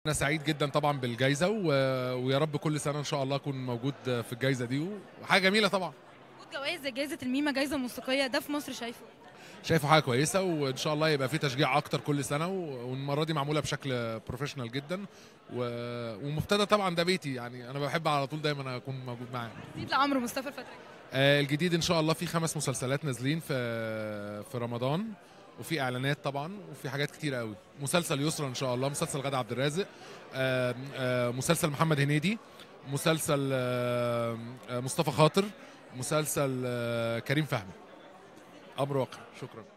انا سعيد جدا طبعا بالجائزه و... ويا رب كل سنه ان شاء الله اكون موجود في الجائزه دي وحاجه جميله طبعا وجود جوائز زي جائزه الميمه جائزه موسيقيه ده في مصر شايفه شايفه حاجه كويسه وان شاء الله يبقى في تشجيع اكتر كل سنه و- والمره دي معموله بشكل بروفيشنال جدا و... ومبتدى طبعا ده بيتي يعني انا بحب على طول دايما اكون موجود معاه جديد لعمرو مصطفى الفتره الجاية. آه، الجديد ان شاء الله في خمس مسلسلات نازلين في في رمضان وفي اعلانات طبعا وفي حاجات كتيره قوي مسلسل يسرا ان شاء الله مسلسل غادة عبد الرازق آه، آه، مسلسل محمد هنيدي مسلسل آه، آه، مصطفى خاطر مسلسل آه، كريم فهمي امر واقع شكرا